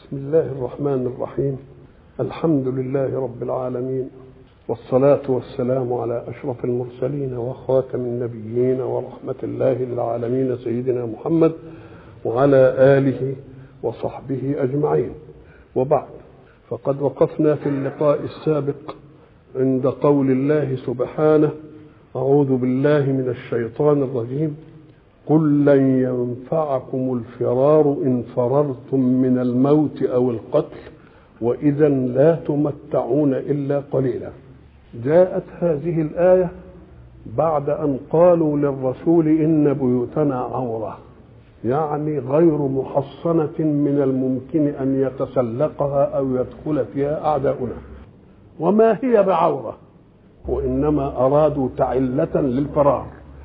بسم الله الرحمن الرحيم الحمد لله رب العالمين والصلاة والسلام على أشرف المرسلين وخاتم النبيين ورحمة الله للعالمين سيدنا محمد وعلى آله وصحبه أجمعين وبعد فقد وقفنا في اللقاء السابق عند قول الله سبحانه أعوذ بالله من الشيطان الرجيم قل لن ينفعكم الفرار إن فررتم من الموت أو القتل وإذا لا تمتعون إلا قليلا جاءت هذه الآية بعد أن قالوا للرسول إن بيوتنا عورة يعني غير محصنة من الممكن أن يتسلقها أو يدخل فيها أعداؤنا وما هي بعورة وإنما أرادوا تعلة للفرار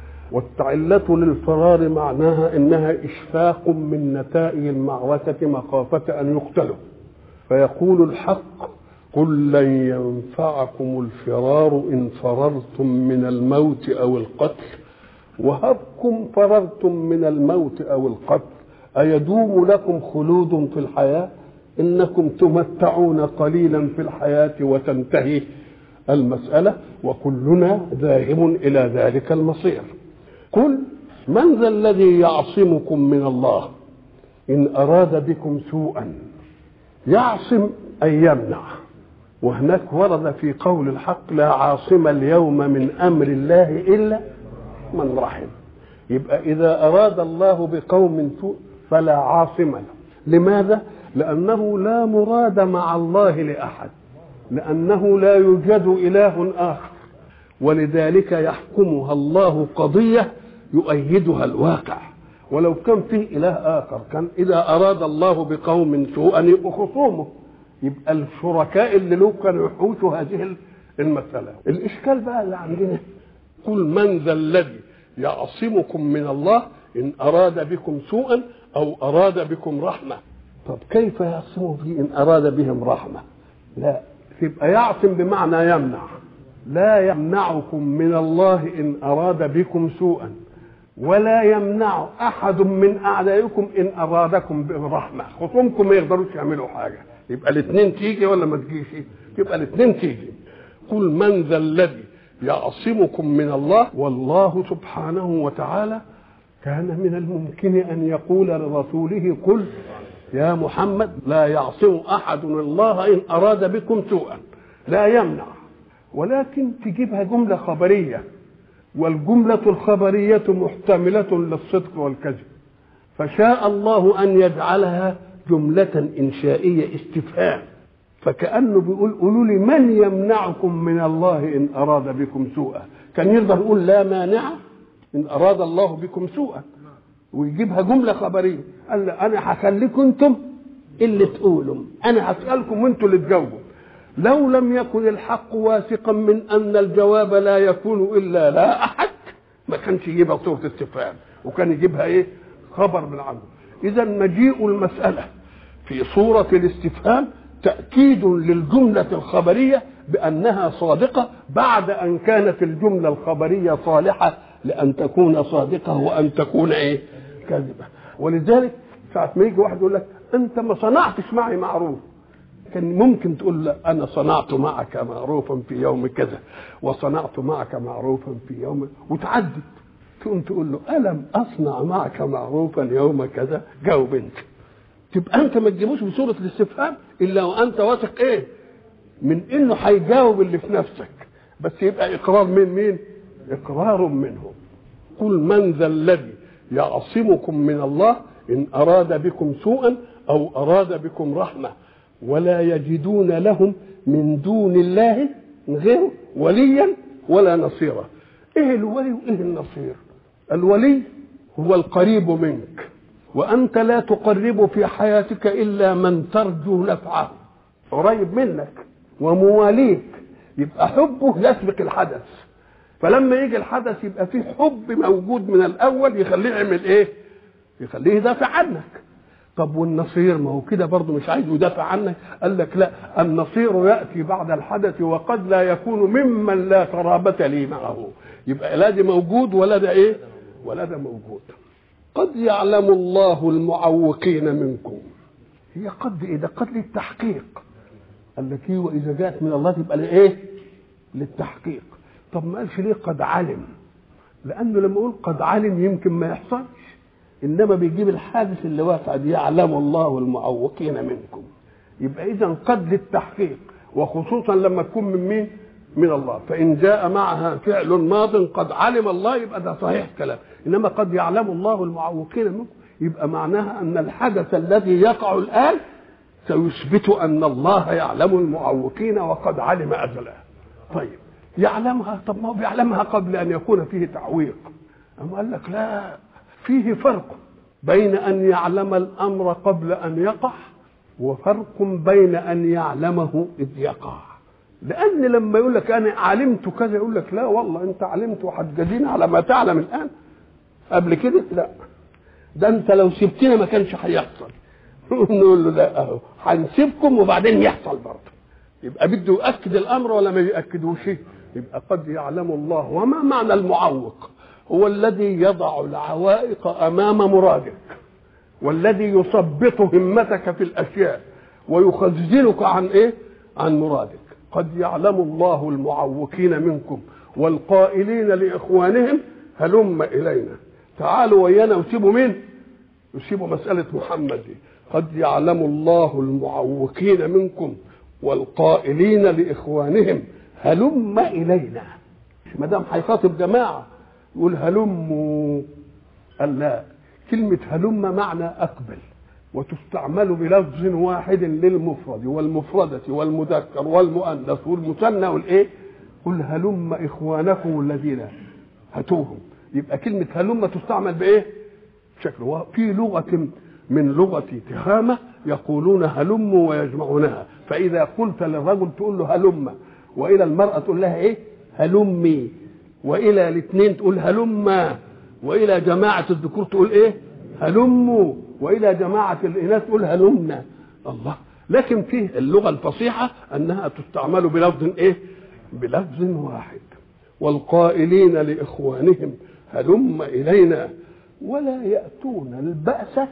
والتعلة للفرار معناها إنها إشفاق من نتائج المعركة مخافة أن يقتلوا فيقول الحق قل لن ينفعكم الفرار إن فررتم من الموت أو القتل وهبكم فررتم من الموت أو القتل أيدوم لكم خلود في الحياة إنكم تمتعون قليلا في الحياة وتنتهي المسألة وكلنا ذاهب إلى ذلك المصير قل من ذا الذي يعصمكم من الله إن أراد بكم سوءا يعصم أي يمنع وهناك ورد في قول الحق لا عاصم اليوم من أمر الله إلا من رحم يبقى إذا أراد الله بقوم سوء فلا عاصم له لماذا؟ لأنه لا مراد مع الله لأحد لأنه لا يوجد إله آخر ولذلك يحكمها الله قضية يؤيدها الواقع ولو كان فيه إله آخر كان إذا أراد الله بقوم سوءا يبقوا خصومه يبقى الشركاء اللي له كانوا يحوشوا هذه المسألة الإشكال بقى اللي عندنا قل من ذا الذي يعصمكم من الله إن أراد بكم سوءا أو أراد بكم رحمة طب كيف يعصم في إن أراد بهم رحمة لا يبقى يعصم بمعنى يمنع لا يمنعكم من الله إن أراد بكم سوءا ولا يمنع أحد من أعدائكم إن أرادكم برحمة خصومكم ما يقدروش يعملوا حاجة يبقى الاثنين تيجي ولا ما تجيش يبقى الاثنين تيجي قل من ذا الذي يعصمكم من الله والله سبحانه وتعالى كان من الممكن أن يقول لرسوله قل يا محمد لا يعصم أحد الله إن أراد بكم سوءا لا يمنع ولكن تجيبها جملة خبرية والجملة الخبرية محتملة للصدق والكذب فشاء الله أن يجعلها جملة إنشائية استفهام فكأنه بيقول قولوا لي من يمنعكم من الله إن أراد بكم سوءا كان يقدر يقول لا مانع إن أراد الله بكم سوءا ويجيبها جملة خبرية قال أنا هخليكم أنتم اللي تقولوا أنا هسألكم وأنتم اللي تجاوبوا لو لم يكن الحق واثقا من ان الجواب لا يكون الا لا احد ما كانش يجيبها صوره استفهام وكان يجيبها ايه خبر من عنده اذا مجيء المساله في صوره الاستفهام تاكيد للجمله الخبريه بانها صادقه بعد ان كانت الجمله الخبريه صالحه لان تكون صادقه وان تكون ايه كاذبه ولذلك ساعه ما يجي واحد يقول لك انت ما صنعتش معي معروف كان ممكن تقول له انا صنعت معك معروفا في يوم كذا وصنعت معك معروفا في يوم وتعدد تقوم تقول له الم اصنع معك معروفا يوم كذا جاوب انت تبقى انت ما تجيبوش بصوره الاستفهام الا وانت واثق ايه من انه هيجاوب اللي في نفسك بس يبقى اقرار من مين اقرار منه قل من ذا الذي يعصمكم من الله ان اراد بكم سوءا او اراد بكم رحمه ولا يجدون لهم من دون الله غير وليا ولا نصيرا ايه الولي وايه النصير الولي هو القريب منك وانت لا تقرب في حياتك الا من ترجو نفعه قريب منك ومواليك يبقى حبه يسبق الحدث فلما يجي الحدث يبقى فيه حب موجود من الاول يخليه يعمل ايه يخليه يدافع عنك طب والنصير ما هو كده برضه مش عايز يدافع عنك قال لك لا النصير ياتي بعد الحدث وقد لا يكون ممن لا قرابه لي معه يبقى لا ده موجود ولا ده ايه ولا ده موجود قد يعلم الله المعوقين منكم هي قد ايه ده قد للتحقيق قال لك ايه واذا جاءت من الله تبقى لايه للتحقيق طب ما قالش ليه قد علم لانه لما يقول قد علم يمكن ما يحصلش انما بيجيب الحادث اللي واقع دي يعلم الله المعوقين منكم يبقى اذا قد للتحقيق وخصوصا لما تكون من مين من الله فان جاء معها فعل ماض قد علم الله يبقى ده صحيح كلام انما قد يعلم الله المعوقين منكم يبقى معناها ان الحدث الذي يقع الان سيثبت ان الله يعلم المعوقين وقد علم ازلا طيب يعلمها طب ما هو بيعلمها قبل ان يكون فيه تعويق أم قال لك لا فيه فرق بين ان يعلم الامر قبل ان يقع وفرق بين ان يعلمه اذ يقع لان لما يقول لك انا علمت كذا يقول لك لا والله انت علمت وهتجازيني على ما تعلم الان قبل كده لا ده انت لو سبتنا ما كانش هيحصل نقول له لا اهو هنسيبكم وبعدين يحصل برضه يبقى بده يؤكد الامر ولا ما يؤكدوش يبقى قد يعلم الله وما معنى المعوق هو الذي يضع العوائق امام مرادك والذي يثبط همتك في الاشياء ويخزنك عن ايه عن مرادك قد يعلم الله المعوقين منكم والقائلين لاخوانهم هلم الينا تعالوا ويانا وسيبوا مين يسيبوا مساله محمد دي قد يعلم الله المعوقين منكم والقائلين لاخوانهم هلم الينا ما دام هيخاطب جماعه يقول هلموا قال لا كلمة هلم معنى أقبل وتستعمل بلفظ واحد للمفرد والمفردة والمذكر والمؤنث والمثنى والإيه؟ قل هلم إخوانكم الذين هاتوهم يبقى كلمة هلم تستعمل بإيه؟ بشكل في لغة من لغة تهامة يقولون هلم ويجمعونها فإذا قلت للرجل تقول له هلم وإلى المرأة تقول لها إيه؟ هلمي والى الاثنين تقول هلما والى جماعه الذكور تقول ايه هلموا والى جماعه الاناث تقول هلمنا الله لكن فيه اللغه الفصيحه انها تستعمل بلفظ ايه بلفظ واحد والقائلين لاخوانهم هلم الينا ولا ياتون الباس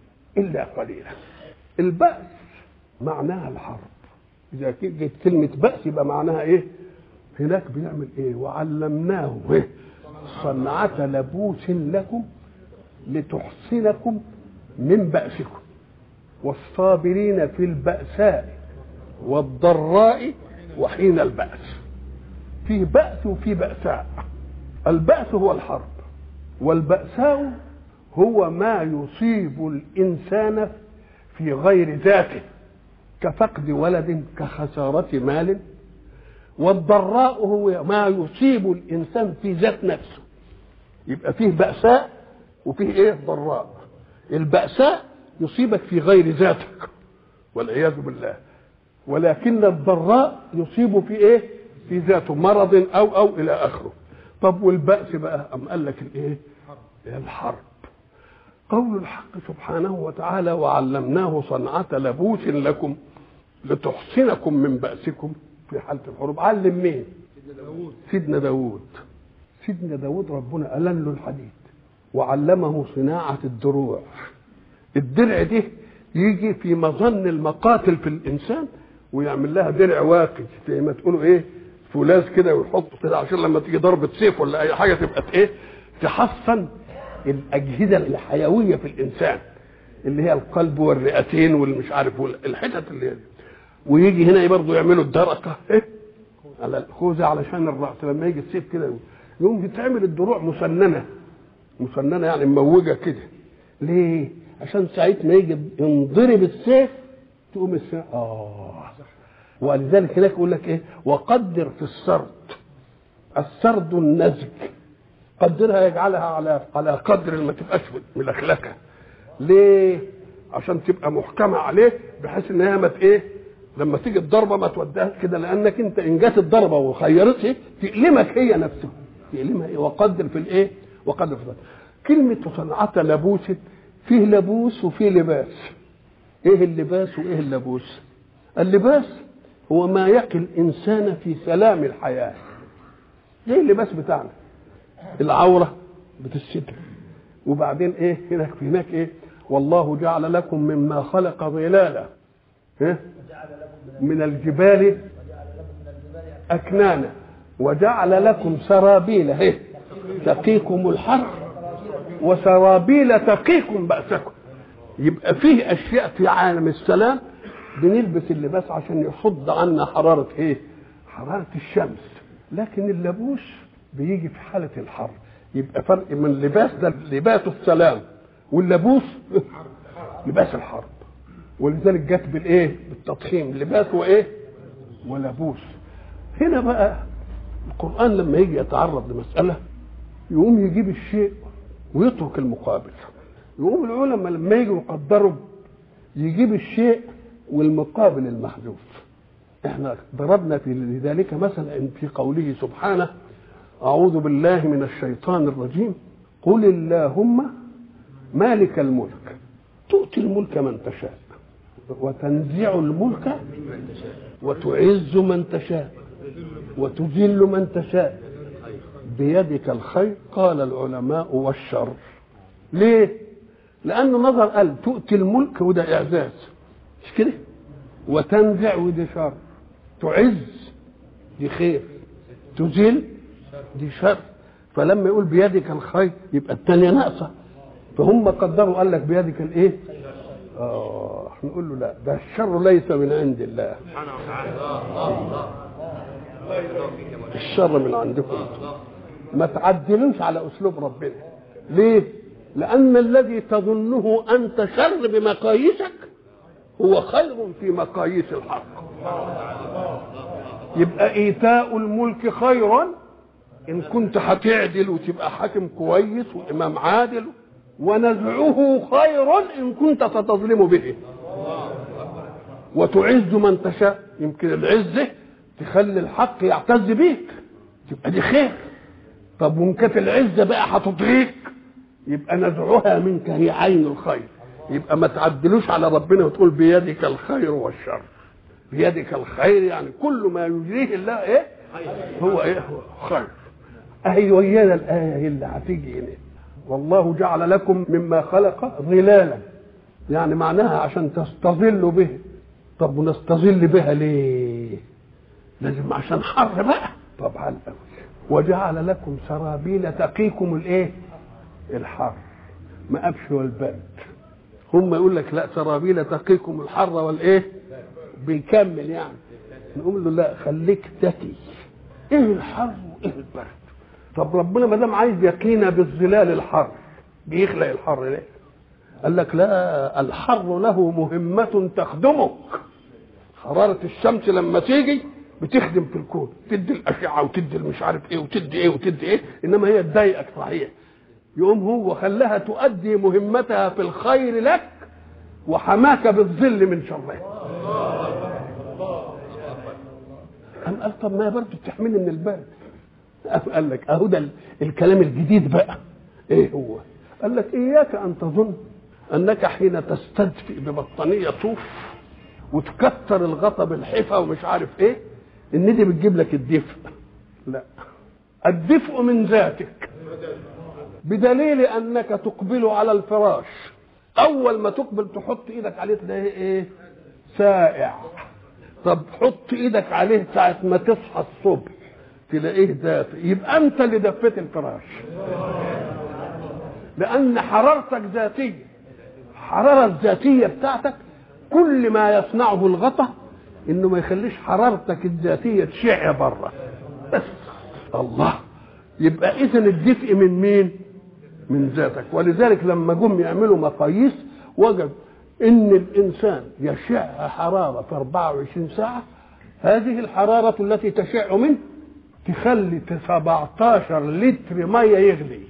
الا قليلا الباس معناها الحرب اذا جت كلمه باس يبقى معناها ايه هناك بيعمل ايه وعلمناه إيه؟ صنعة لبوس لكم لتحصنكم من بأسكم والصابرين في البأساء والضراء وحين البأس فيه بأس وفيه بأساء البأس هو الحرب والبأساء هو ما يصيب الإنسان في غير ذاته كفقد ولد كخسارة مال والضراء هو ما يصيب الانسان في ذات نفسه يبقى فيه بأساء وفيه ايه ضراء البأساء يصيبك في غير ذاتك والعياذ بالله ولكن الضراء يصيب في ايه في ذاته مرض او او الى اخره طب والبأس بقى ام قال لك الايه الحرب قول الحق سبحانه وتعالى وعلمناه صنعة لبوس لكم لتحصنكم من بأسكم في حالة الحروب علم مين سيدنا داود سيدنا داود ربنا ألن له الحديد وعلمه صناعة الدروع الدرع دي يجي في مظن المقاتل في الإنسان ويعمل لها درع واقي زي ما تقولوا ايه فولاذ كده ويحطه كده عشان لما تيجي ضربة سيف ولا أي حاجة تبقى ايه تحصن الأجهزة الحيوية في الإنسان اللي هي القلب والرئتين والمش عارف الحتت اللي هي دي. ويجي هنا برضه يعملوا الدرقه ايه على الخوذه علشان الراس لما يجي السيف كده يقوم يتعمل الدروع مسننه مسننه يعني مموجه كده ليه؟ عشان ساعة ما يجي ينضرب السيف تقوم السيف اه ولذلك هناك يقول لك ايه وقدر في السرد السرد النزج قدرها يجعلها على على قدر ما تبقاش ملكلكه ليه؟ عشان تبقى محكمه عليه بحيث ان هي ما ايه لما تيجي الضربه ما توديهاش كده لانك انت ان جت الضربه وخيرتها تألمك هي نفسها تألمها هي وقدر في الايه؟ وقدر في الضرب. كلمة صنعة لبوس فيه لبوس وفيه لباس ايه اللباس وايه اللبوس؟ اللباس هو ما يقي الانسان في سلام الحياه زي اللباس بتاعنا العوره بتستر وبعدين ايه هناك في هناك ايه والله جعل لكم مما خلق ظلالا ها؟ من الجبال أكنانا وجعل لكم سرابيل هي تقيكم الحر وسرابيل تقيكم بأسكم يبقى فيه أشياء في عالم السلام بنلبس اللباس عشان يصد عنا حرارة إيه؟ حرارة الشمس لكن اللبوس بيجي في حالة الحر يبقى فرق من لباس ده لباس السلام واللبوس لباس الحرب ولذلك جت بالايه بالتضخيم لباس وايه ولبوس هنا بقى القران لما يجي يتعرض لمساله يقوم يجيب الشيء ويترك المقابل يقوم العلماء لما يجوا يقدروا يجيب الشيء والمقابل المحذوف احنا ضربنا في ذلك مثلا في قوله سبحانه اعوذ بالله من الشيطان الرجيم قل اللهم مالك الملك تؤتي الملك من تشاء وتنزع الملك وتعز من تشاء وتذل من تشاء بيدك الخير قال العلماء والشر ليه لانه نظر قال تؤتي الملك وده اعزاز مش كده وتنزع ودي شر تعز دي خير تذل دي شر فلما يقول بيدك الخير يبقى الثانيه ناقصه فهم قدروا قال لك بيدك الايه اه نقول له لا ده الشر ليس من عند الله الشر من عندكم ما تعدلوش على اسلوب ربنا ليه لان الذي تظنه انت شر بمقاييسك هو خير في مقاييس الحق يبقى ايتاء الملك خيرا ان كنت هتعدل وتبقى حاكم كويس وامام عادل ونزعه خير ان كنت ستظلم به وتعز من تشاء يمكن العزه تخلي الحق يعتز بيك تبقى دي خير طب وان كانت العزه بقى هتطغيك يبقى نزعها منك هي عين الخير يبقى ما تعدلوش على ربنا وتقول بيدك الخير والشر بيدك الخير يعني كل ما يجريه الله ايه هو ايه هو خير اهي ويانا الايه اللي هتيجي هنا والله جعل لكم مما خلق ظلالا يعني معناها عشان تستظلوا به طب ونستظل بها ليه لازم عشان حر بقى طبعا وجعل لكم سرابيل تقيكم الايه الحر ما ابش والبرد هم يقول لك لا سرابيل تقيكم الحر والايه بيكمل يعني نقول له لا خليك ذكي ايه الحر وايه البرد طب ربنا ما دام عايز يقينا بالظلال الحر بيخلق الحر ليه قال لك لا الحر له مهمة تخدمك حرارة الشمس لما تيجي بتخدم في الكون تدي الأشعة وتدي مش عارف ايه وتدي ايه وتدي ايه انما هي تضايقك صحيح يقوم هو خلاها تؤدي مهمتها في الخير لك وحماك بالظل من شرها أم قال طب ما برضه بتحميني من البرد قال لك اهو ده الكلام الجديد بقى ايه هو قال لك اياك ان تظن انك حين تستدفئ ببطانيه صوف وتكتر الغطا بالحفا ومش عارف ايه ان دي بتجيب لك الدفء لا الدفء من ذاتك بدليل انك تقبل على الفراش اول ما تقبل تحط ايدك عليه تلاقيه ايه سائع طب حط ايدك عليه ساعه ما تصحى الصبح تلاقيه دافئ يبقى انت اللي دفيت الفراش لان حرارتك ذاتيه الحراره الذاتيه بتاعتك كل ما يصنعه الغطا انه ما يخليش حرارتك الذاتيه تشع بره بس الله يبقى اذا الدفء من مين من ذاتك ولذلك لما جم يعملوا مقاييس وجد ان الانسان يشع حراره في 24 ساعه هذه الحراره التي تشع منه تخلي 17 لتر ميه يغلي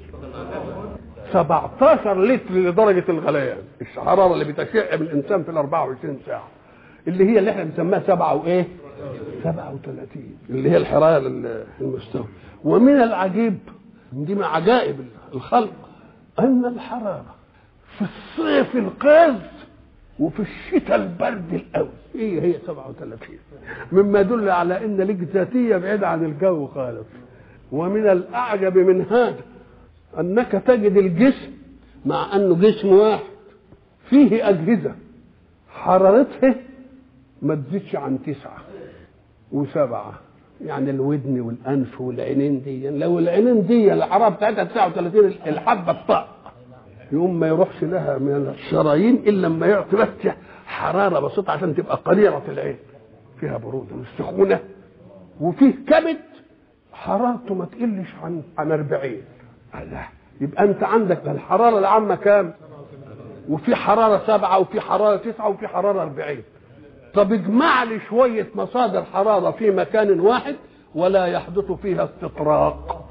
17 لتر لدرجه الغليان الحراره اللي بتشع من الانسان في ال 24 ساعه اللي هي اللي احنا بنسميها سبعه وايه؟ 37 اللي هي الحراره المستوى ومن العجيب دي من عجائب الخلق ان الحراره في الصيف القاز وفي الشتاء البرد القوي هي هي 37 مما يدل على ان لك ذاتيه بعيده عن الجو خالص ومن الاعجب من هذا انك تجد الجسم مع انه جسم واحد فيه أجهزة حرارتها ما تزيدش عن تسعة وسبعة يعني الودن والأنف والعينين دي لو العينين دي الحرارة بتاعتها 39 الحبة الطاق يقوم ما يروحش لها من الشرايين إلا لما يعطي بس حرارة بسيطة عشان تبقى قليلة العين فيها برودة والسخونة وفيه كبد حرارته ما تقلش عن عن 40 الله يبقى انت عندك الحراره العامه كام وفي حراره سبعه وفي حراره تسعه وفي حراره 40 طب اجمع لي شويه مصادر حراره في مكان واحد ولا يحدث فيها استطراق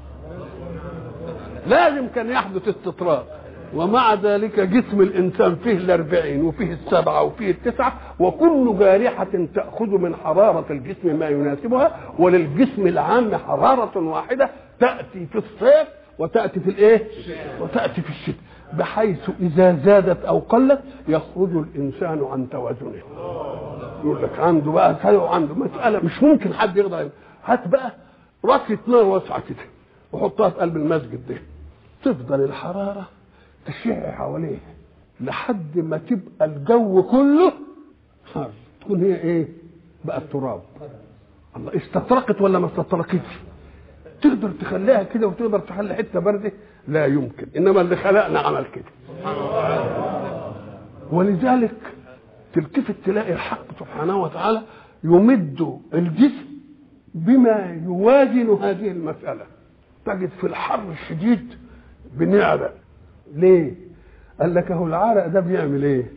لازم كان يحدث استطراق ومع ذلك جسم الانسان فيه الاربعين وفيه السبعه وفيه التسعه وكل جارحه تاخذ من حراره الجسم ما يناسبها وللجسم العام حراره واحده تاتي في الصيف وتاتي في الايه؟ وتاتي في الشتاء بحيث اذا زادت او قلت يخرج الانسان عن توازنه يقول لك عنده بقى كذا وعنده مساله مش ممكن حد يقدر هات بقى ركله نار واسعه كده وحطها في قلب المسجد ده تفضل الحراره تشع حواليه لحد ما تبقى الجو كله حر تكون هي ايه بقى تراب الله استطرقت ولا ما استطرقتش تقدر تخليها كده وتقدر تخلي حته بارده لا يمكن انما اللي خلقنا عمل كده ولذلك تلتفت تلاقي الحق سبحانه وتعالى يمد الجسم بما يوازن هذه المساله تجد في الحر الشديد بنعرق ليه؟ قال لك اهو العرق ده بيعمل ايه؟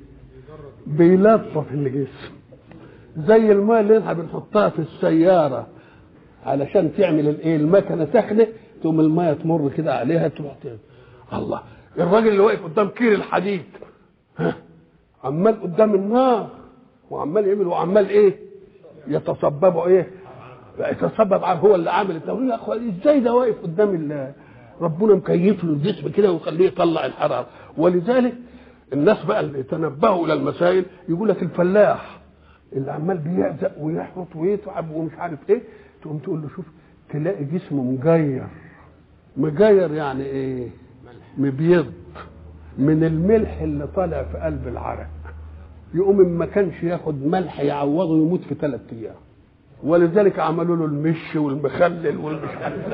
بيلطف الجسم زي الماء اللي احنا بنحطها في السياره علشان تعمل الايه؟ المكنه سخنه تقوم الماء تمر كده عليها تروح الله الراجل اللي واقف قدام كير الحديد ها عمال قدام النار وعمال يعمل وعمال ايه؟ يتصببوا ايه؟ يتصبب هو اللي عامل التمرين يا اخوان ازاي ده واقف قدام الله ربنا مكيف له الجسم كده ويخليه يطلع الحراره ولذلك الناس بقى اللي تنبهوا الى المسائل يقول لك الفلاح اللي عمال بيعزق ويحرط ويتعب ومش عارف ايه تقوم تقول له شوف تلاقي جسمه مجير مجير يعني ايه مبيض من الملح اللي طالع في قلب العرق يقوم ما كانش ياخد ملح يعوضه يموت في ثلاث ايام ولذلك عملوا له المش والمخلل والمش عارف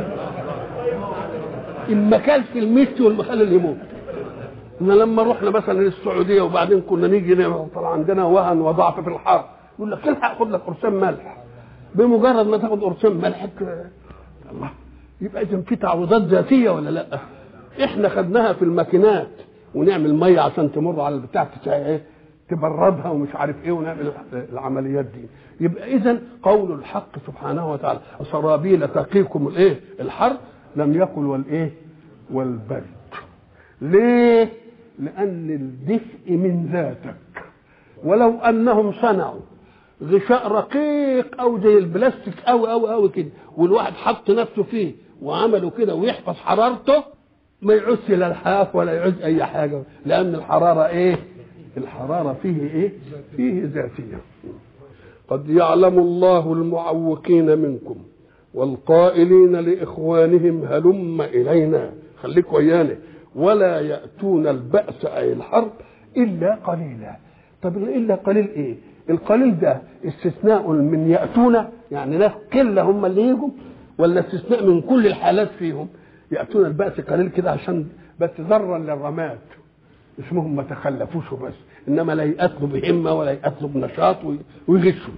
ان ما كانش المش والمخلل يموت احنا لما رحنا مثلا للسعوديه وبعدين كنا نيجي طلع عندنا وهن وضعف في الحر يقول لك الحق خد لك قرصين ملح بمجرد ما تاخد قرصين ملح الله يبقى اذا في تعويضات ذاتيه ولا لا؟ احنا خدناها في الماكينات ونعمل ميه عشان تمر على البتاع ايه تبردها ومش عارف ايه ونعمل العمليات دي يبقى اذا قول الحق سبحانه وتعالى سرابيل تقيكم الايه الحر لم يقل والايه والبرد ليه لان الدفء من ذاتك ولو انهم صنعوا غشاء رقيق او زي البلاستيك او او او كده والواحد حط نفسه فيه وعمله كده ويحفظ حرارته ما يعوز لا الحاف ولا يعوز اي حاجه لان الحراره ايه الحراره فيه ايه فيه ذاتيه قد يعلم الله المعوقين منكم والقائلين لاخوانهم هلم الينا خليك ويانا ولا ياتون الباس اي الحرب الا قليلا طب الا قليل ايه القليل ده استثناء من ياتون يعني ناس قله هم اللي يجوا ولا استثناء من كل الحالات فيهم ياتون الباس قليل كده عشان بس ذرا للرماد اسمهم ما تخلفوش بس انما لا يقتلوا بهمه ولا يقتلوا بنشاط ويغشوا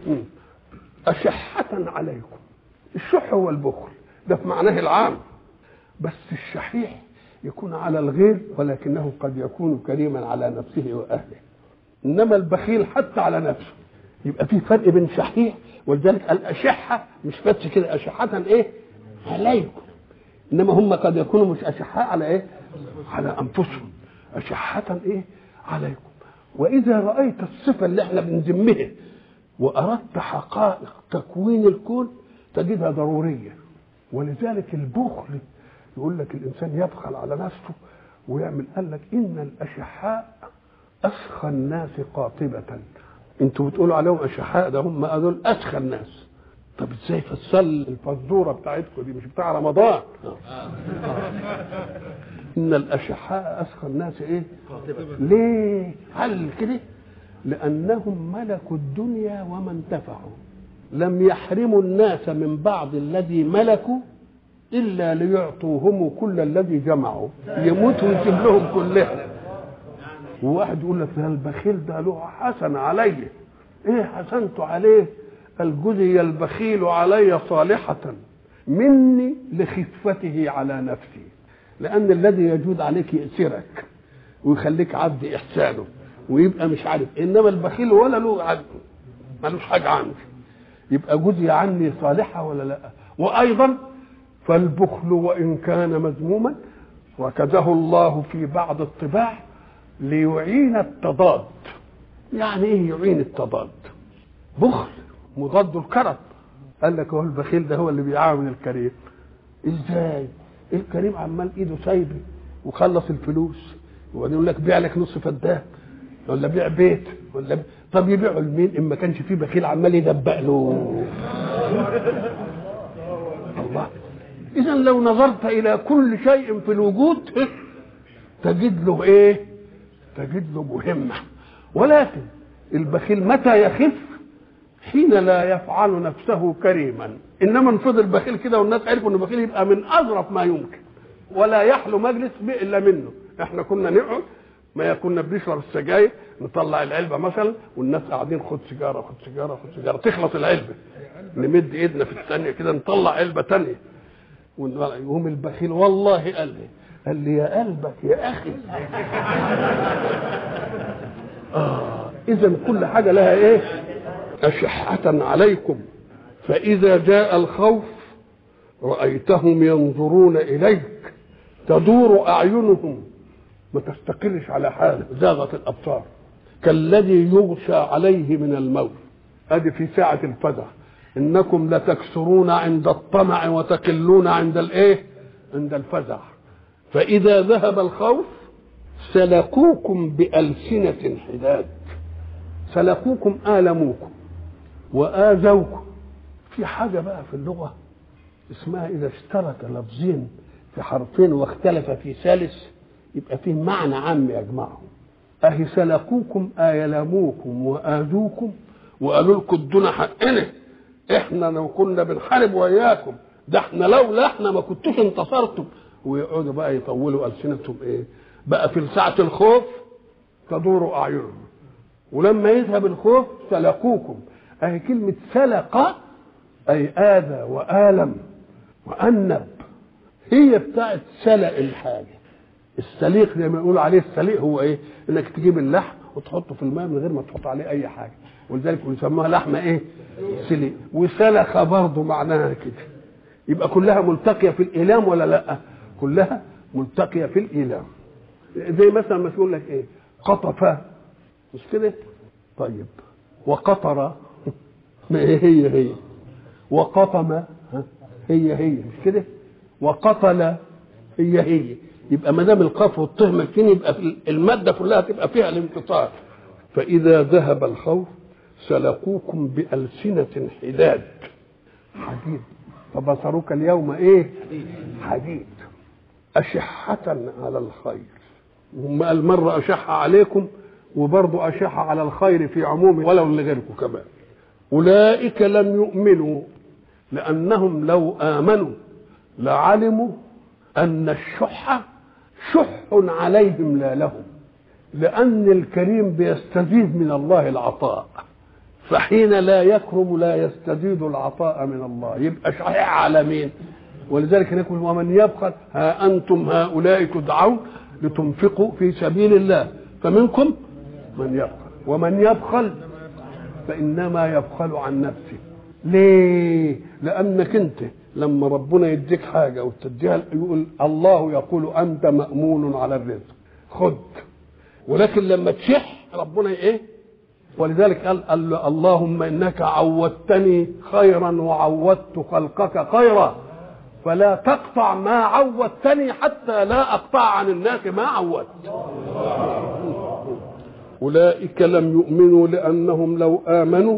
أشحة عليكم الشح هو البخل ده في معناه العام بس الشحيح يكون على الغير ولكنه قد يكون كريما على نفسه واهله انما البخيل حتى على نفسه يبقى في فرق بين شحيح ولذلك الاشحه مش بس كده اشحه ايه عليكم انما هم قد يكونوا مش اشحاء على ايه على انفسهم اشحه ايه عليكم واذا رايت الصفه اللي احنا بنذمها واردت حقائق تكوين الكون تجدها ضروريه ولذلك البخل يقول لك الانسان يبخل على نفسه ويعمل قال لك ان الاشحاء اسخى الناس قاطبه انتوا بتقولوا عليهم اشحاء ده هم دول اسخى الناس طب ازاي فصل الفزوره بتاعتكم دي مش بتاع رمضان ان الاشحاء اسخى الناس ايه ليه هل كده لانهم ملكوا الدنيا وما انتفعوا لم يحرموا الناس من بعض الذي ملكوا الا ليعطوهم كل الذي جمعوا يموتوا ويسيب لهم كلها وواحد يقول لك ده البخيل ده له حسن علي ايه حسنت عليه الجزي البخيل علي صالحة مني لخفته على نفسي لأن الذي يجود عليك يأسرك ويخليك عبد إحسانه ويبقى مش عارف إنما البخيل ولا له عبد ملوش حاجة عندي يبقى جزي عني صالحة ولا لا وأيضا فالبخل وإن كان مذموما وكده الله في بعض الطباع ليعين التضاد يعني ايه يعين التضاد بخل مضاد الكرم قال لك هو البخيل ده هو اللي بيعاون الكريم ازاي الكريم عمال ايده سايبه وخلص الفلوس وبعدين يقول لك بيع لك نص فدان ولا بيع بيت ولا بيع. طب يبيعه لمين ان ما كانش فيه بخيل عمال يدبق له الله اذا لو نظرت الى كل شيء في الوجود تجد له ايه تجد له مهمه ولكن البخيل متى يخف حين لا يفعل نفسه كريما انما انفضل بخيل كده والناس عرفوا ان البخيل يبقى من اظرف ما يمكن ولا يحلو مجلس الا منه احنا كنا نقعد ما كنا بنشرب السجاير نطلع العلبه مثلا والناس قاعدين خد سيجاره خد سيجاره خد سيجاره تخلص العلبه نمد ايدنا في الثانيه كده نطلع علبه ثانيه يقوم البخيل والله قال لي قال لي يا قلبك يا اخي آه اذا كل حاجه لها ايه اشحه عليكم فاذا جاء الخوف رايتهم ينظرون اليك تدور اعينهم ما تستقرش على حاله زاغت الابصار كالذي يغشى عليه من الموت ادي في ساعه الفزع انكم لتكسرون عند الطمع وتكلون عند الايه عند الفزع فاذا ذهب الخوف سلكوكم بألسنة حداد سلكوكم آلموكم وآذوكم في حاجة بقى في اللغة اسمها إذا اشترك لفظين في حرفين واختلف في ثالث يبقى فيه معنى عام يجمعهم أهي سلكوكم آيلموكم وآذوكم وقالوا لكم ادونا حقنا احنا لو كنا بنحارب وياكم ده احنا لولا احنا ما كنتوش انتصرتم ويقعدوا بقى يطولوا ألسنتهم ايه بقى في ساعة الخوف تدور أعينهم ولما يذهب الخوف سلكوكم أهي كلمة سلق أي آذى وآلم وأنب هي بتاعت سلق الحاجة السليق زي ما يقول عليه السليق هو إيه؟ إنك تجيب اللحم وتحطه في الماء من غير ما تحط عليه أي حاجة ولذلك يسموها لحمة إيه؟ سليق وسلخ برضه معناها كده يبقى كلها ملتقية في الإيلام ولا لأ؟ كلها ملتقية في الإيلام زي مثلا ما تقول لك ايه قطف مش كده طيب وقطر ما هي هي وقطم هي هي مش كده وقتل هي هي يبقى ما دام القاف والطه مكين يبقى الماده كلها تبقى فيها الانتصار فاذا ذهب الخوف سلقوكم بألسنة حداد حديد فبصرك اليوم ايه حديد أشحة على الخير هم قال مرة أشح عليكم وبرضه أشح على الخير في عموم ولو لغيركم كمان أولئك لم يؤمنوا لأنهم لو آمنوا لعلموا أن الشح شح عليهم لا لهم لأن الكريم بيستزيد من الله العطاء فحين لا يكرم لا يستزيد العطاء من الله يبقى شحيح على مين ولذلك نقول ومن يبخل ها أنتم هؤلاء تدعون لتنفقوا في سبيل الله فمنكم من يبخل ومن يبخل فإنما يبخل عن نفسه ليه لأنك أنت لما ربنا يديك حاجة وتديها يقول الله يقول أنت مأمون على الرزق خد ولكن لما تشح ربنا ايه ولذلك قال, قال اللهم انك عودتني خيرا وعودت خلقك خيرا فلا تقطع ما عودتني حتى لا اقطع عن الناس ما عودت اولئك لم يؤمنوا لانهم لو امنوا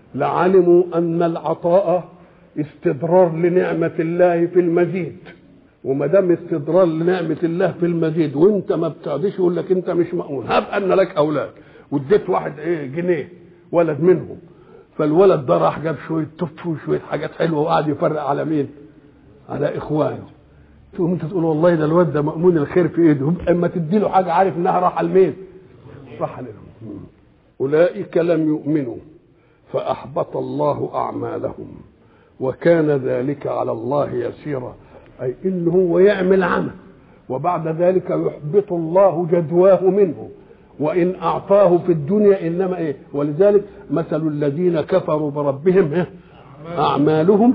لعلموا ان العطاء استدرار لنعمه الله في المزيد وما دام استدرار لنعمه الله في المزيد وانت ما بتقضيش يقول لك انت مش مأمون هب ان لك اولاد واديت واحد ايه جنيه ولد منهم فالولد ده راح جاب شويه تف وشويه حاجات حلوه وقعد يفرق على مين؟ على اخوانه تقوم انت تقول والله ده الواد ده مأمون الخير في ايده اما تدي له حاجه عارف انها راح لمين؟ راح لهم اولئك لم يؤمنوا فاحبط الله اعمالهم وكان ذلك على الله يسيرا اي ان هو يعمل عمل وبعد ذلك يحبط الله جدواه منه وان اعطاه في الدنيا انما ايه ولذلك مثل الذين كفروا بربهم إيه؟ اعمالهم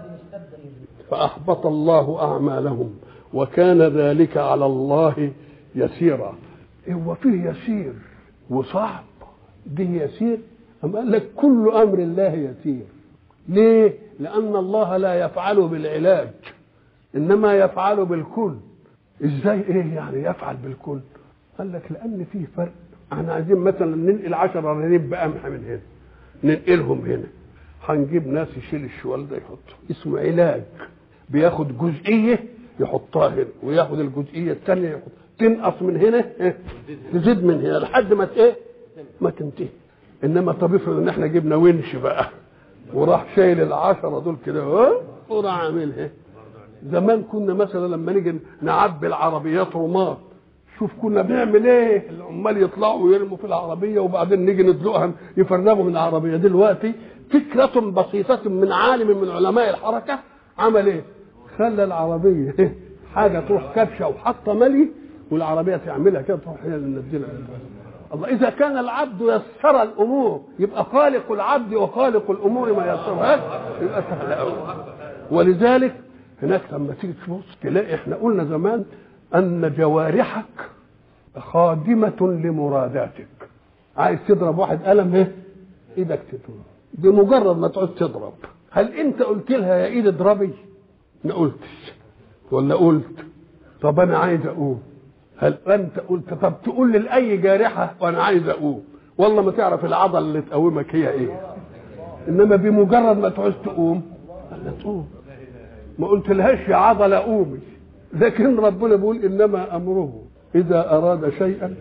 فاحبط الله اعمالهم وكان ذلك على الله يسيرا هو فيه يسير وصعب ده يسير أم قال لك كل امر الله يسير ليه لان الله لا يفعل بالعلاج انما يفعل بالكل ازاي ايه يعني يفعل بالكل قال لك لان فيه فرق احنا عايزين مثلا ننقل 10 رغيف بقمح من هنا ننقلهم هنا هنجيب ناس يشيل الشوال ده يحطه اسمه علاج بياخد جزئيه يحطها هنا وياخد الجزئيه الثانيه يحط تنقص من هنا إيه؟ تزيد من هنا لحد ما ايه ما تنتهي انما طب افرض ان احنا جبنا ونش بقى وراح شايل العشرة دول كده اه وراح عاملها زمان كنا مثلا لما نيجي نعبي العربيات رماد شوف كنا بنعمل ايه العمال يطلعوا ويرموا في العربيه وبعدين نيجي ندلقها يفرغوا من العربيه دلوقتي فكره بسيطه من عالم من علماء الحركه عمل ايه؟ خلى العربيه حاجه تروح كبشه وحاطه ملي والعربيه تعملها كده تروح هي اللي ننزلها الله اذا كان العبد يسر الامور يبقى خالق العبد وخالق الامور ما يسرهاش يبقى سهل قوي ولذلك هناك لما تيجي تبص تلاقي احنا قلنا زمان ان جوارحك خادمة لمراداتك عايز تضرب واحد قلم ايه ايدك تضرب بمجرد ما تقعد تضرب هل انت قلت لها يا ايد اضربي ما قلتش ولا قلت طب انا عايز اقوم هل انت قلت طب تقول لاي جارحه وانا عايز اقوم والله ما تعرف العضله اللي تقومك هي ايه انما بمجرد ما تعوز تقوم لا تقوم ما قلت لهاش يا عضله قومي لكن ربنا بيقول انما امره اذا اراد شيئا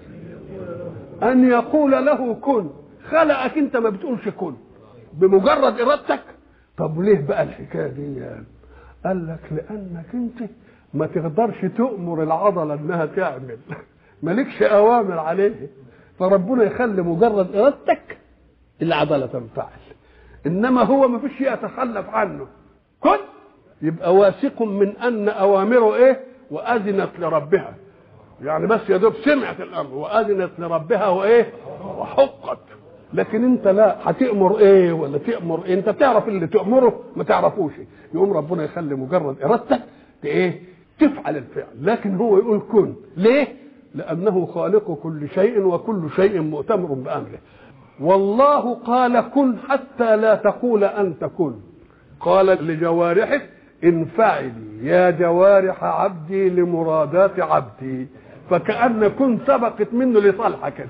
ان يقول له كن خلقك انت ما بتقولش كن بمجرد ارادتك طب ليه بقى الحكايه دي يعني؟ قال لك لانك انت ما تقدرش تؤمر العضله انها تعمل مالكش اوامر عليه فربنا يخلي مجرد ارادتك العضله تنفعل انما هو ما فيش يتخلف عنه كن يبقى واثق من ان اوامره ايه واذنت لربها يعني بس يا دوب سمعت الامر واذنت لربها وايه وحقت لكن انت لا هتامر ايه ولا تامر إيه؟ انت تعرف اللي تامره ما تعرفوش يقوم ربنا يخلي مجرد ارادتك ايه تفعل الفعل لكن هو يقول كن ليه لانه خالق كل شيء وكل شيء مؤتمر بامره والله قال كن حتى لا تقول انت كن قال لجوارحه انفعلي يا جوارح عبدي لمرادات عبدي فكأن كن سبقت منه لصالحك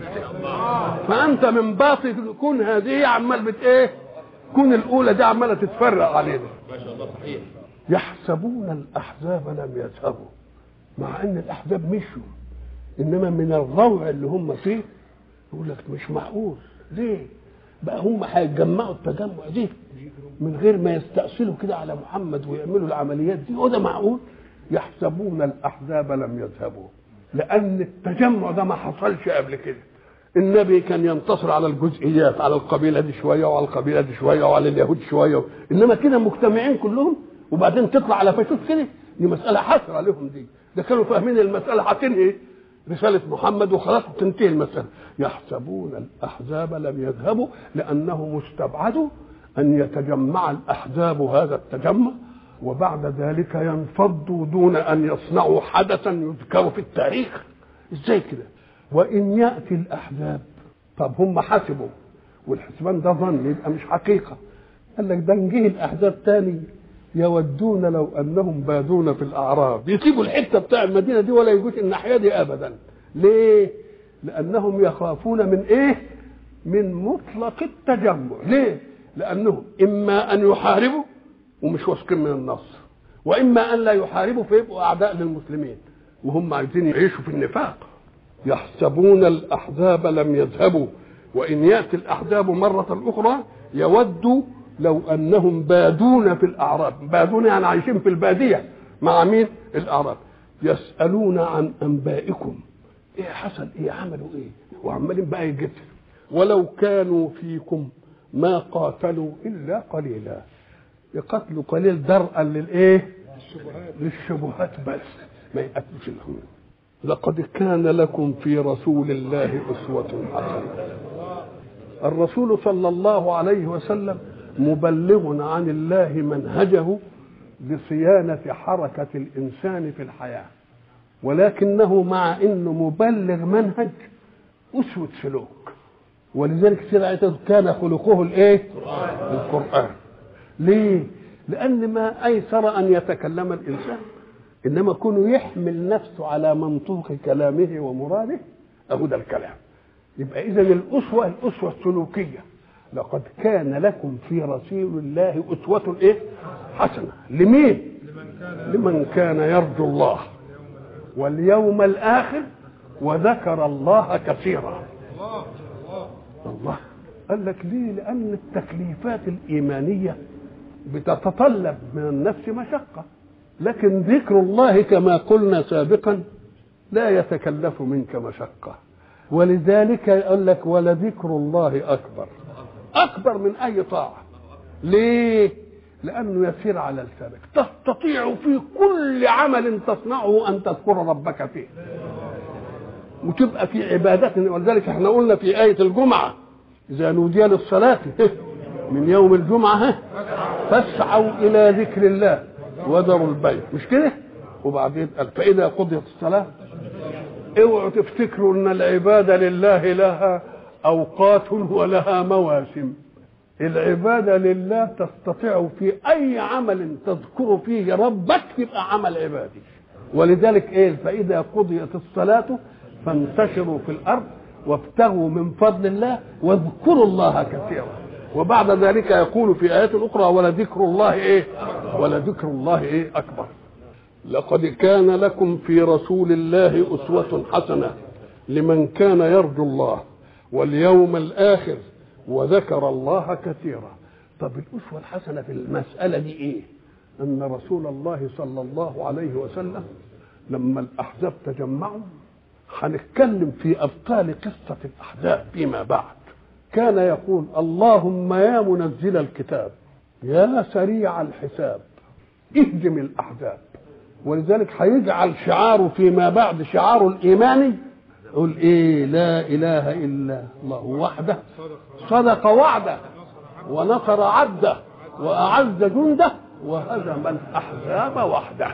فأنت من باطل كن هذه عمال بت ايه كن الأولى دي عمالة تتفرق علينا ما شاء الله صحيح يحسبون الأحزاب لم يذهبوا مع أن الأحزاب مشوا إنما من الروع اللي هم فيه يقول لك مش معقول ليه بقى هم هيتجمعوا التجمع دي من غير ما يستأصلوا كده على محمد ويعملوا العمليات دي وده معقول يحسبون الأحزاب لم يذهبوا لأن التجمع ده ما حصلش قبل كده النبي كان ينتصر على الجزئيات على القبيلة دي شوية وعلى القبيلة دي شوية وعلى اليهود شوية إنما كده مجتمعين كلهم وبعدين تطلع على فشوش كده دي مسألة حسرة لهم دي ده كانوا فاهمين المسألة هتنهي رسالة محمد وخلاص تنتهي المسألة يحسبون الأحزاب لم يذهبوا لأنهم استبعدوا أن يتجمع الأحزاب هذا التجمع وبعد ذلك ينفضوا دون أن يصنعوا حدثا يذكر في التاريخ إزاي كده وإن يأتي الأحزاب طب هم حسبوا والحسبان ده ظن يبقى مش حقيقة قال لك ده نجيه الأحزاب تاني يودون لو انهم بادون في الاعراب يسيبوا الحته بتاع المدينه دي ولا يجوش الناحيه دي ابدا ليه لانهم يخافون من ايه من مطلق التجمع ليه لانهم اما ان يحاربوا ومش واثقين من النصر واما ان لا يحاربوا فيبقوا اعداء للمسلمين وهم عايزين يعيشوا في النفاق يحسبون الاحزاب لم يذهبوا وان ياتي الاحزاب مره اخرى يودوا لو انهم بادون في الاعراب بادون يعني عايشين في الباديه مع مين الاعراب يسالون عن انبائكم ايه حصل ايه عملوا ايه وعمالين بقى يجتر ولو كانوا فيكم ما قاتلوا الا قليلا يقتلوا قليل درءا للايه للشبهات بس ما يقتلوش لهم لقد كان لكم في رسول الله اسوه حسنه الرسول صلى الله عليه وسلم مبلغ عن الله منهجه لصيانه حركه الانسان في الحياه ولكنه مع انه مبلغ منهج اسوه سلوك ولذلك كثير كان خلقه الايه القران ليه لان ما ايسر ان يتكلم الانسان انما كونه يحمل نفسه على منطوق كلامه ومراده اهو ده الكلام يبقى اذا الاسوه الاسوه السلوكيه لقد كان لكم في رسول الله اسوه ايه حسنه لمين لمن كان يرجو الله واليوم الاخر وذكر الله كثيرا الله قال لك ليه لان التكليفات الايمانيه بتتطلب من النفس مشقه لكن ذكر الله كما قلنا سابقا لا يتكلف منك مشقه ولذلك يقول لك ولذكر الله اكبر اكبر من اي طاعه ليه لانه يسير على لسانك تستطيع في كل عمل تصنعه ان تذكر ربك فيه وتبقى في عبادة ولذلك احنا قلنا في آية الجمعة إذا نودي للصلاة من يوم الجمعة فاسعوا إلى ذكر الله وذروا البيت مش كده؟ وبعدين قال فإذا قضيت الصلاة اوعوا تفتكروا ان العبادة لله لها أوقات ولها مواسم العبادة لله تستطيع في أي عمل تذكر فيه ربك يبقى عمل عبادي ولذلك ايه فإذا قضيت الصلاة فانتشروا في الارض وابتغوا من فضل الله واذكروا الله كثيرا وبعد ذلك يقول في ايات اخرى ولذكر الله ايه ولذكر الله ايه اكبر لقد كان لكم في رسول الله اسوه حسنه لمن كان يرجو الله واليوم الاخر وذكر الله كثيرا طب الاسوه الحسنه في المساله دي ايه ان رسول الله صلى الله عليه وسلم لما الاحزاب تجمعوا هنتكلم في ابطال قصه الاحزاب فيما بعد كان يقول اللهم يا منزل الكتاب يا سريع الحساب اهزم الاحزاب ولذلك هيجعل شعاره فيما بعد شعاره الايماني يقول ايه لا اله الا الله وحده صدق وعده ونصر عبده واعز جنده وهزم الاحزاب وحده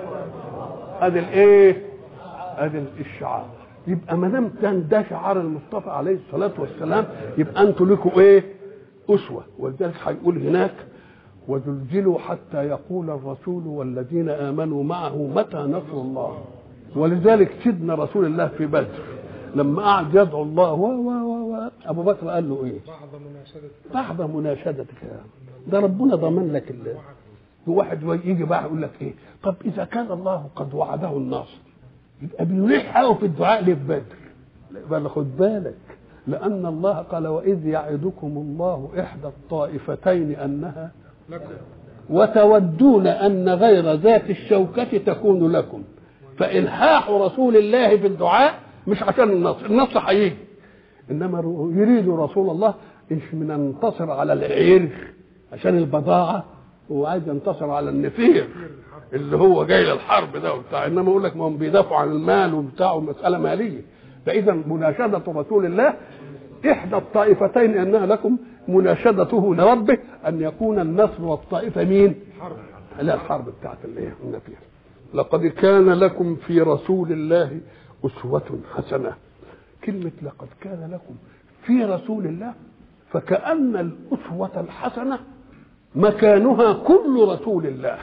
ادي الايه ادي الشعار يبقى ما دام كان ده شعار المصطفى عليه الصلاه والسلام يبقى انتوا لكم ايه؟ اسوه ولذلك هيقول هناك وزلزلوا حتى يقول الرسول والذين امنوا معه متى نصر الله ولذلك سيدنا رسول الله في بدر لما قعد يدعو الله و و و و ابو بكر قال له ايه؟ بعض مناشدة بعد مناشدتك ده ربنا ضمن لك الله واحد يجي بقى يقول لك ايه؟ طب اذا كان الله قد وعده النصر يبقى بيريح قوي في الدعاء ليه في بدر يبقى خد بالك لان الله قال واذ يعدكم الله احدى الطائفتين انها لكم وتودون ان غير ذات الشوكه تكون لكم فالحاح رسول الله في الدعاء مش عشان النصر النصر هيجي انما يريد رسول الله مش من ينتصر على العير عشان البضاعه هو عايز ينتصر على النفير اللي هو جاي للحرب ده وبتاع انما يقول لك ما هم بيدافعوا عن المال وبتاع مساله ماليه فاذا مناشده رسول الله احدى الطائفتين انها لكم مناشدته لربه ان يكون النصر والطائفه مين؟ حرب لا الحرب بتاعت الايه؟ النفير لقد كان لكم في رسول الله اسوه حسنه كلمه لقد كان لكم في رسول الله فكأن الأسوة الحسنة مكانها كل رسول الله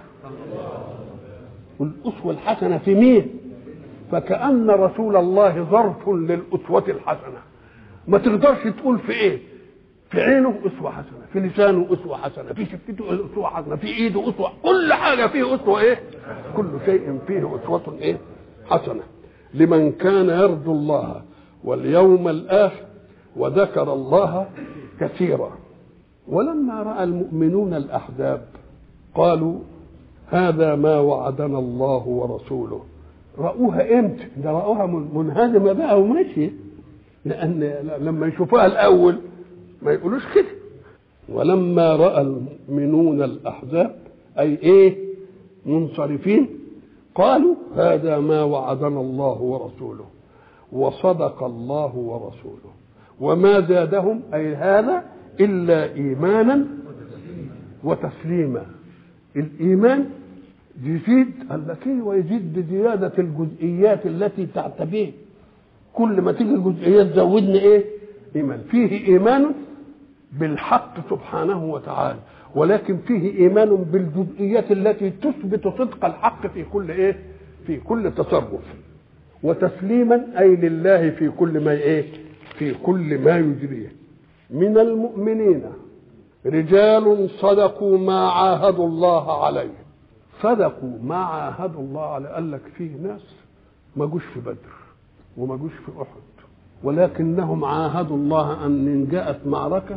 والأسوة الحسنة في مين فكأن رسول الله ظرف للأسوة الحسنة ما تقدرش تقول في ايه في عينه أسوة حسنة في لسانه أسوة حسنة في شفته أسوة حسنة في إيده أسوة كل حاجة فيه أسوة إيه كل شيء فيه أسوة إيه حسنة لمن كان يرجو الله واليوم الآخر وذكر الله كثيرا ولما رأى المؤمنون الأحزاب قالوا هذا ما وعدنا الله ورسوله رأوها امتى؟ ده رأوها منهزمة بقى وماشية لأن لما يشوفوها الأول ما يقولوش كده ولما رأى المؤمنون الأحزاب أي إيه منصرفين قالوا هذا ما وعدنا الله ورسوله وصدق الله ورسوله وما زادهم أي هذا إلا إيمانا وتسليما الإيمان يزيد قال لك ايه ويزيد بزيادة الجزئيات التي تعتبيه كل ما تيجي الجزئيات زودنا ايه إيمان فيه إيمان بالحق سبحانه وتعالى ولكن فيه إيمان بالجزئيات التي تثبت صدق الحق في كل ايه في كل تصرف وتسليما أي لله في كل ما ايه في كل ما يجريه من المؤمنين رجال صدقوا ما عاهدوا الله عليه صدقوا ما عاهدوا الله عليه قال لك فيه ناس ما جوش في بدر وما جوش في احد ولكنهم عاهدوا الله ان ان جاءت معركه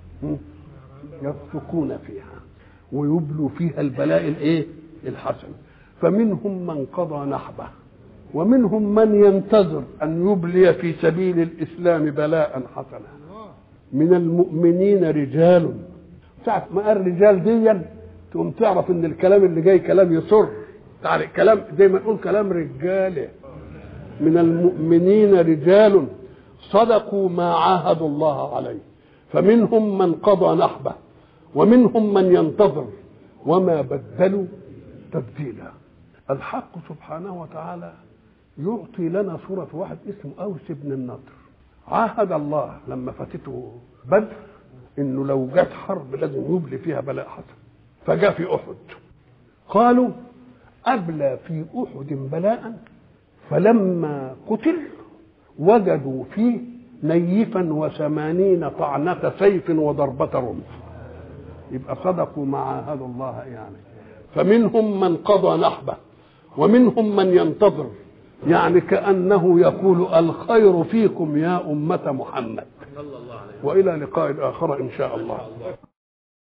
يرفقون فيها ويبلوا فيها البلاء الايه الحسن فمنهم من قضى نحبه ومنهم من ينتظر ان يبلي في سبيل الاسلام بلاء حسنا من المؤمنين رجال ساعة ما قال رجال ديا تقوم تعرف ان الكلام اللي جاي كلام يسر تعرف كلام زي ما نقول كلام رجاله من المؤمنين رجال صدقوا ما عاهدوا الله عليه فمنهم من قضى نحبه ومنهم من ينتظر وما بدلوا تبديلا الحق سبحانه وتعالى يعطي لنا صورة واحد اسمه أوس بن النضر عاهد الله لما فاتته بدر انه لو جت حرب لازم يبلي فيها بلاء حسن فجاء في احد قالوا ابلى في احد بلاء فلما قتل وجدوا فيه نيفا وثمانين طعنة سيف وضربة رمح يبقى صدقوا ما عاهدوا الله يعني فمنهم من قضى نحبه ومنهم من ينتظر يعني كأنه يقول الخير فيكم يا أمة محمد والى لقاء اخر ان شاء الله